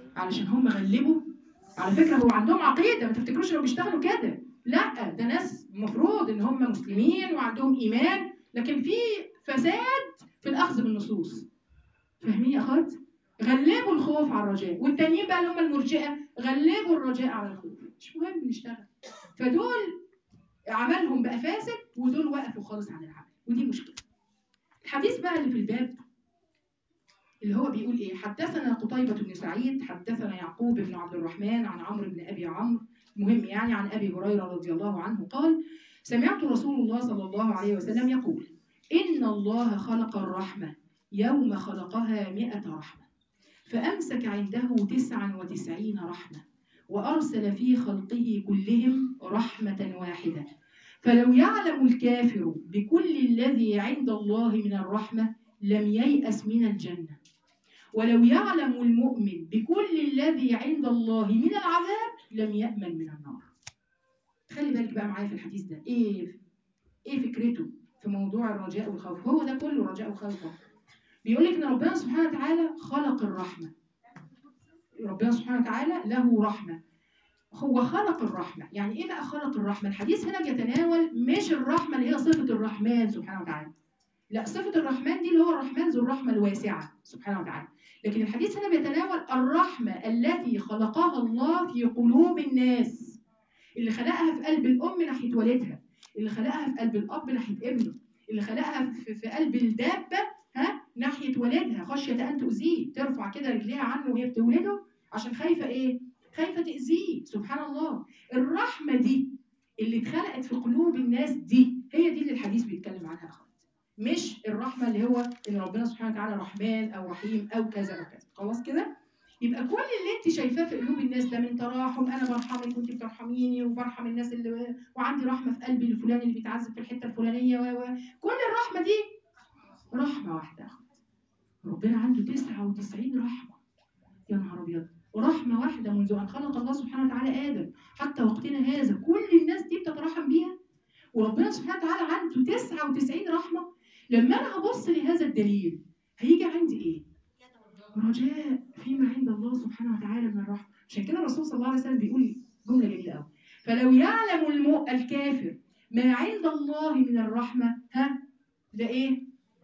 علشان هم غلبوا على فكره هو عندهم عقيده ما تفتكروش انهم بيشتغلوا كده لا ده ناس المفروض ان هم مسلمين وعندهم ايمان لكن في فساد في الاخذ بالنصوص فاهمين يا اخوات غلبوا الخوف على الرجاء والتانيين بقى اللي هم المرجئه غلبوا الرجاء على الخوف مش مهم نشتغل فدول عملهم بقى فاسد ودول وقفوا خالص عن العمل ودي مشكله الحديث بقى اللي في الباب اللي هو بيقول ايه حدثنا قتيبة بن سعيد حدثنا يعقوب بن عبد الرحمن عن عمرو بن ابي عمرو مهم يعني عن ابي هريره رضي الله عنه قال سمعت رسول الله صلى الله عليه وسلم يقول ان الله خلق الرحمه يوم خلقها مئة رحمه فامسك عنده تسعا وتسعين رحمه وارسل في خلقه كلهم رحمه واحده فلو يعلم الكافر بكل الذي عند الله من الرحمه لم ييأس من الجنه ولو يعلم المؤمن بكل الذي عند الله من العذاب لم يأمن من النار خلي بالك بقى معايا في الحديث ده ايه ايه فكرته في موضوع الرجاء والخوف هو ده كله رجاء وخوف بيقول لك ان ربنا سبحانه وتعالى خلق الرحمه ربنا سبحانه وتعالى له رحمه هو خلق الرحمه يعني ايه بقى خلق الرحمه الحديث هنا بيتناول مش الرحمه اللي هي صفه الرحمن سبحانه وتعالى لا صفه الرحمن دي اللي هو الرحمن ذو الرحمه الواسعه سبحانه وتعالى لكن الحديث هنا بيتناول الرحمة التي خلقها الله في قلوب الناس اللي خلقها في قلب الأم ناحية والدها اللي خلقها في قلب الأب ناحية ابنه اللي خلقها في, في قلب الدابة ها ناحية والدها خشية أن تؤذيه ترفع كده رجليها عنه وهي بتولده عشان خايفة إيه؟ خايفة تأذيه سبحان الله الرحمة دي اللي اتخلقت في قلوب الناس دي هي دي اللي الحديث بيتكلم عنها أخوات مش الرحمه اللي هو ان ربنا سبحانه وتعالى رحمن او رحيم او كذا او كذا خلاص كده يبقى كل اللي انت شايفاه في قلوب الناس ده من تراحم انا برحمك وانت بترحميني وبرحم الناس اللي وعندي رحمه في قلبي الفلاني اللي بيتعذب في الحته الفلانيه و و كل الرحمه دي رحمه واحده ربنا عنده 99 رحمه يا نهار ابيض ورحمه واحده منذ ان خلق الله سبحانه وتعالى ادم حتى وقتنا هذا كل الناس دي بتترحم بيها وربنا سبحانه وتعالى عنده 99 رحمه لما انا هبص لهذا الدليل هيجي عندي ايه؟ رجاء فيما عند الله سبحانه وتعالى من الرحمه عشان كده الرسول صلى الله عليه وسلم بيقول جمله جميله قوي فلو يعلم المو... الكافر ما عند الله من الرحمه ها ده ايه؟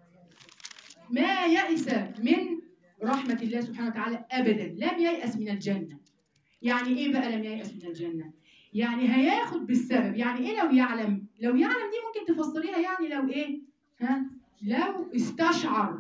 ما يئس من رحمه الله سبحانه وتعالى ابدا لم ييأس من الجنه يعني ايه بقى لم ييأس من الجنه؟ يعني هياخد بالسبب يعني ايه لو يعلم؟ لو يعلم دي ممكن تفسريها يعني لو ايه؟ ها لو استشعر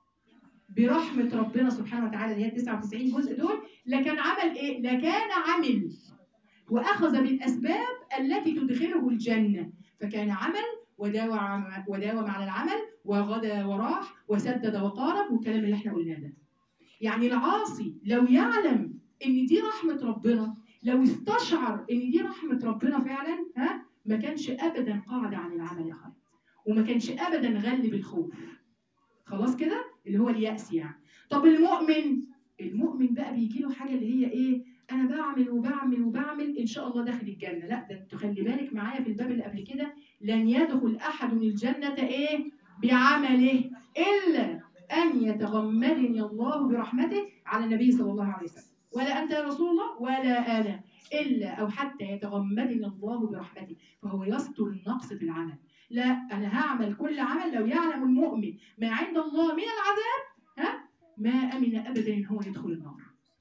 برحمة ربنا سبحانه وتعالى اللي هي 99 جزء دول لكان عمل ايه؟ لكان عمل واخذ بالاسباب التي تدخله الجنة فكان عمل وداوم وداوم على العمل وغدا وراح وسدد وقارب والكلام اللي احنا قلناه ده. يعني العاصي لو يعلم ان دي رحمة ربنا لو استشعر ان دي رحمة ربنا فعلا ها ما كانش ابدا قاعد عن العمل يا خالد. وما كانش ابدا غلب الخوف خلاص كده اللي هو اليأس يعني طب المؤمن المؤمن بقى بيجي له حاجه اللي هي ايه انا بعمل وبعمل وبعمل ان شاء الله داخل الجنه لا ده انتوا خلي بالك معايا في الباب اللي قبل كده لن يدخل احد الجنه ايه بعمله الا ان يتغمدني الله برحمته على النبي صلى الله عليه وسلم ولا انت يا رسول الله ولا انا الا او حتى يتغمدني الله برحمته فهو يستر النقص في العمل لا انا هعمل كل عمل لو يعلم المؤمن ما عند الله من العذاب ها ما امن ابدا ان هو يدخل النار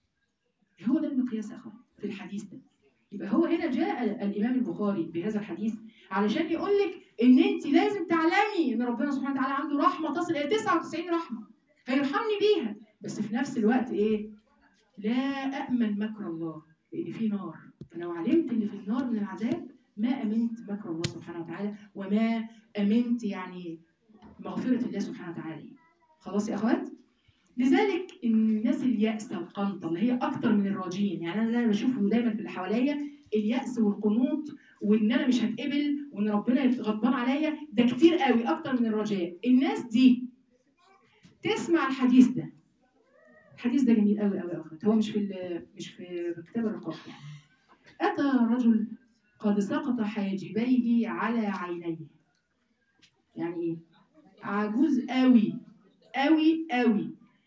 هو ده المقياس يا اخوان في الحديث ده يبقى هو هنا جاء الامام البخاري بهذا الحديث علشان يقول لك ان انت لازم تعلمي ان ربنا سبحانه وتعالى عنده رحمه تصل الى 99 رحمه هيرحمني بيها بس في نفس الوقت ايه لا امن مكر الله لان في نار فلو علمت ان في النار من العذاب ما امنت مكر الله سبحانه وتعالى وما امنت يعني مغفره الله سبحانه وتعالى خلاص يا اخوات لذلك الناس اليأسة والقنطة اللي هي أكتر من الراجين يعني أنا اللي بشوفه دايما في اللي حواليا اليأس والقنوط وإن أنا مش هتقبل وإن ربنا غضبان عليا ده كتير قوي أكتر من الرجاء الناس دي تسمع الحديث ده الحديث ده جميل قوي قوي قوي هو مش في مش في كتاب الرقاق يعني أتى رجل قد سقط حاجبيه على عينيه يعني إيه؟ عجوز قوي قوي قوي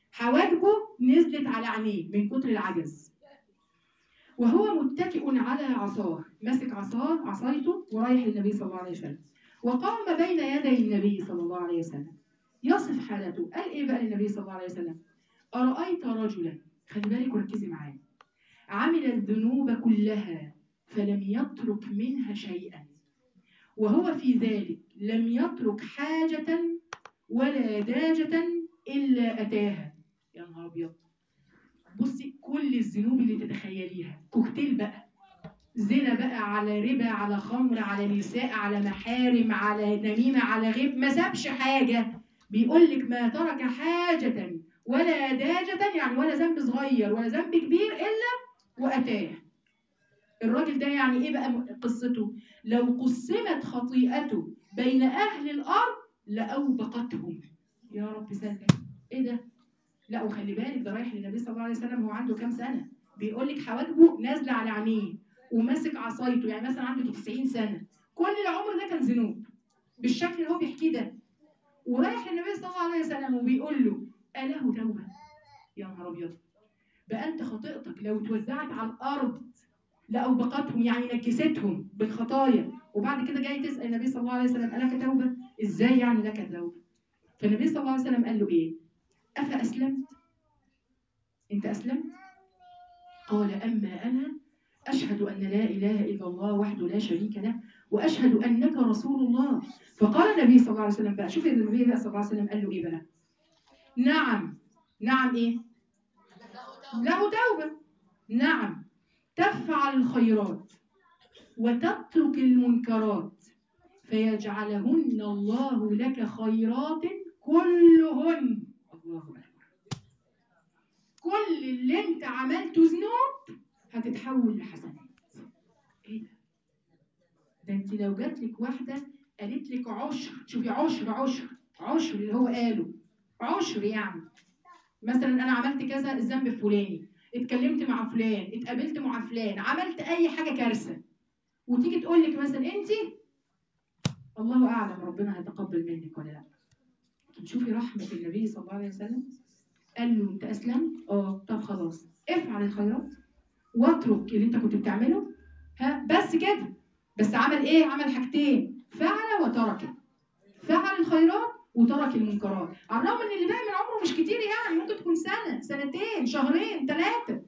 حواجبه نزلت على عينيه من كتر العجز وهو متكئ على عصاه ماسك عصاه عصايته ورايح للنبي صلى الله عليه وسلم وقام بين يدي النبي صلى الله عليه وسلم يصف حالته قال ايه بقى للنبي صلى الله عليه وسلم أرأيت رجلا خلي بالك وركزي معايا عمل الذنوب كلها فلم يترك منها شيئا وهو في ذلك لم يترك حاجة ولا داجة إلا أتاها يا نهار أبيض بصي كل الذنوب اللي تتخيليها كوكتيل بقى زنا بقى على ربا على خمر على نساء على محارم على نميمة على غيب ما سابش حاجة بيقول لك ما ترك حاجة ولا داجة يعني ولا ذنب صغير ولا ذنب كبير إلا وأتاه الراجل ده يعني إيه بقى قصته لو قسمت خطيئته بين أهل الأرض لأوبقتهم يا رب سلم إيه ده لا وخلي بالك ده رايح للنبي صلى الله عليه وسلم هو عنده كام سنة بيقول لك حواجبه نازلة على عينيه وماسك عصايته يعني مثلا عنده 90 سنة كل العمر ده كان ذنوب بالشكل اللي هو بيحكيه ده ورايح للنبي صلى الله عليه وسلم وبيقول له أله توبة يا نهار أبيض بقى أنت خطيئتك لو توزعت على الأرض لأوبقتهم يعني نكستهم بالخطايا وبعد كده جاي تسأل النبي صلى الله عليه وسلم ألك توبة؟ إزاي يعني لك توبة؟ فالنبي صلى الله عليه وسلم قال له إيه؟ أفأسلمت؟ أنت أسلمت؟ قال أما أنا أشهد أن لا إله إلا الله وحده لا شريك له وأشهد أنك رسول الله فقال النبي صلى الله عليه وسلم بقى شوف النبي بقى صلى الله عليه وسلم قال له إيه بقى؟ نعم نعم إيه؟ له توبة نعم تفعل الخيرات وتترك المنكرات فيجعلهن الله لك خيرات كلهن الله أكبر كل اللي انت عملته ذنوب هتتحول لحسنات ايه ده ده انت لو جات لك واحده قالت لك عشر شوفي عشر عشر عشر اللي هو قاله عشر يعني مثلا انا عملت كذا الذنب الفلاني اتكلمت مع فلان اتقابلت مع فلان عملت اي حاجه كارثه وتيجي تقول لك مثلا انت الله اعلم ربنا هيتقبل منك ولا لا لكن شوفي رحمه النبي صلى الله عليه وسلم قال له انت اسلمت اه طب خلاص افعل الخيرات واترك اللي انت كنت بتعمله ها بس كده بس عمل ايه عمل حاجتين فعل وترك فعل الخيرات وترك المنكرات على الرغم ان اللي باقي من عمره مش كتير يعني ممكن تكون سنه سنتين شهرين ثلاثه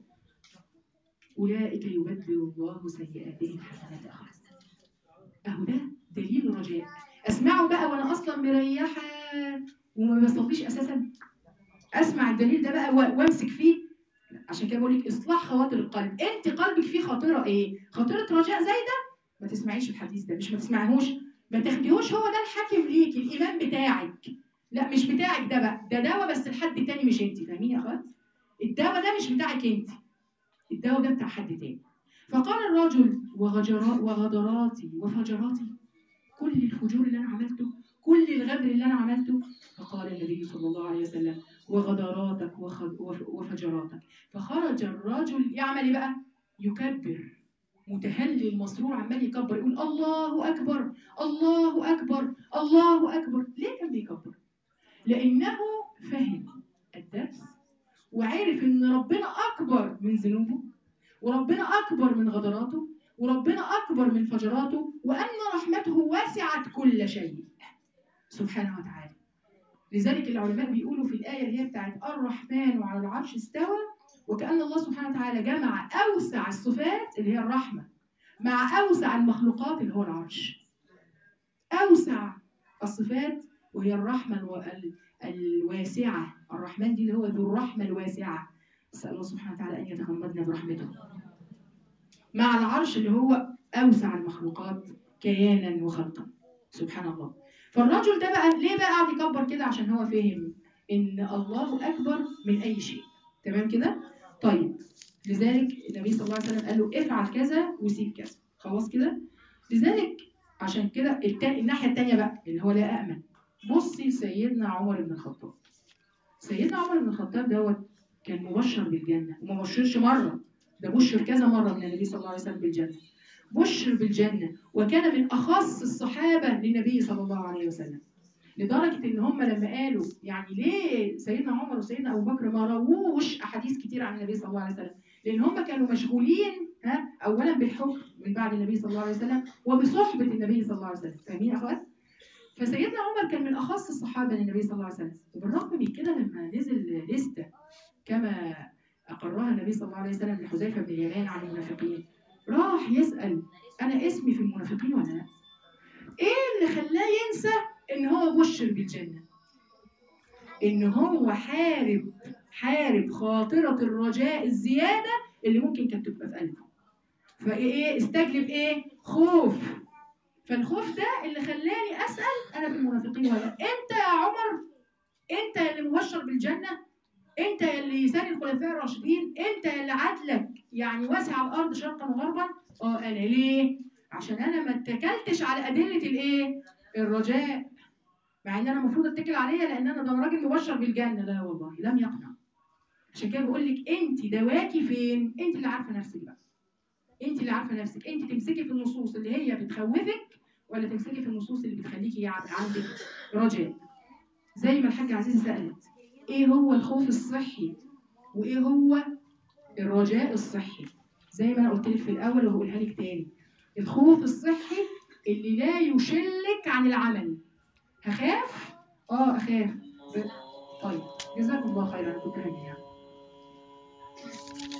اولئك يبدل الله سيئاتهم حسنات اخرى اهو ده دليل الرجاء اسمعه بقى وانا اصلا مريحه وما بصليش اساسا اسمع الدليل ده بقى وامسك فيه عشان كده بقول لك اصلاح خواطر القلب انت قلبك فيه خاطره ايه خاطره رجاء زي ده ما تسمعيش الحديث ده مش ما تسمعهوش ما تاخديهوش هو ده الحاكم ليكي الايمان بتاعك لا مش بتاعك ده بقى ده دواء بس لحد تاني مش انت فاهمين يا اخوات الدواء ده مش بتاعك انت الدواء ده بتاع حد تاني فقال الرجل وغجرا وغدراتي وفجراتي كل الفجور اللي انا عملته كل الغدر اللي انا عملته فقال النبي صلى الله عليه وسلم وغدراتك وفجراتك فخرج الرجل يعمل ايه بقى يكبر متهلل مسرور عمال يكبر يقول الله اكبر الله اكبر الله اكبر ليه كان بيكبر لانه فهم الدرس وعرف ان ربنا اكبر من ذنوبه وربنا اكبر من غدراته وربنا اكبر من فجراته وان رحمته وسعت كل شيء سبحانه وتعالى لذلك العلماء بيقولوا في الآية اللي هي بتاعت الرحمن على العرش استوى وكأن الله سبحانه وتعالى جمع أوسع الصفات اللي هي الرحمة مع أوسع المخلوقات اللي هو العرش أوسع الصفات وهي الرحمة الواسعة الرحمن دي اللي هو ذو الرحمة الواسعة نسأل الله سبحانه وتعالى أن يتغمدنا برحمته مع العرش اللي هو أوسع المخلوقات كيانا وخلقا سبحان الله فالرجل ده بقى ليه بقى قاعد يكبر كده عشان هو فهم ان الله اكبر من اي شيء تمام كده طيب لذلك النبي صلى الله عليه وسلم قال له افعل كذا وسيب كذا خلاص كده لذلك عشان كده التاني الناحيه الثانيه بقى اللي هو لا امن بصي سيدنا عمر بن الخطاب سيدنا عمر بن الخطاب دوت كان مبشر بالجنه وما بشرش مره ده بشر كذا مره من النبي صلى الله عليه وسلم بالجنه بشر بالجنة وكان من أخص الصحابة للنبي صلى الله عليه وسلم لدرجه ان هم لما قالوا يعني ليه سيدنا عمر وسيدنا ابو بكر ما رووش احاديث كتير عن النبي صلى الله عليه وسلم لان هم كانوا مشغولين ها اولا بالحكم من بعد النبي صلى الله عليه وسلم وبصحبه النبي صلى الله عليه وسلم فاهمين يا اخوات فسيدنا عمر كان من اخص الصحابه للنبي صلى الله عليه وسلم وبالرغم من كده لما نزل لسته كما اقرها النبي صلى الله عليه وسلم لحذيفه بن اليمان عن المنافقين راح يسال انا اسمي في المنافقين ولا لا؟ ايه اللي خلاه ينسى ان هو بشر بالجنه؟ ان هو حارب حارب خاطره الرجاء الزياده اللي ممكن كانت تبقى في قلبه. فايه استجلب ايه؟ خوف فالخوف ده اللي خلاني اسال انا في المنافقين ولا لا؟ انت يا عمر انت اللي مبشر بالجنه انت اللي ثاني الخلفاء الراشدين انت اللي عدلك يعني واسع الارض شرقا وغربا اه انا ليه عشان انا ما اتكلتش على ادله الايه الرجاء مع ان انا المفروض اتكل عليها لان انا ده راجل مبشر بالجنه لا والله لم يقنع عشان كده بقول لك انت دواكي فين انت اللي عارفه نفسك بقى انت اللي عارفه نفسك انت تمسكي في النصوص اللي هي بتخوفك ولا تمسكي في النصوص اللي بتخليكي عندك رجاء زي ما الحاجه عزيزه سالت ايه هو الخوف الصحي وايه هو الرجاء الصحي زي ما انا قلت لك في الاول وهقولها لك تاني الخوف الصحي اللي لا يشلك عن العمل هخاف اه اخاف ب... طيب جزاكم الله خيرا كنت هنيا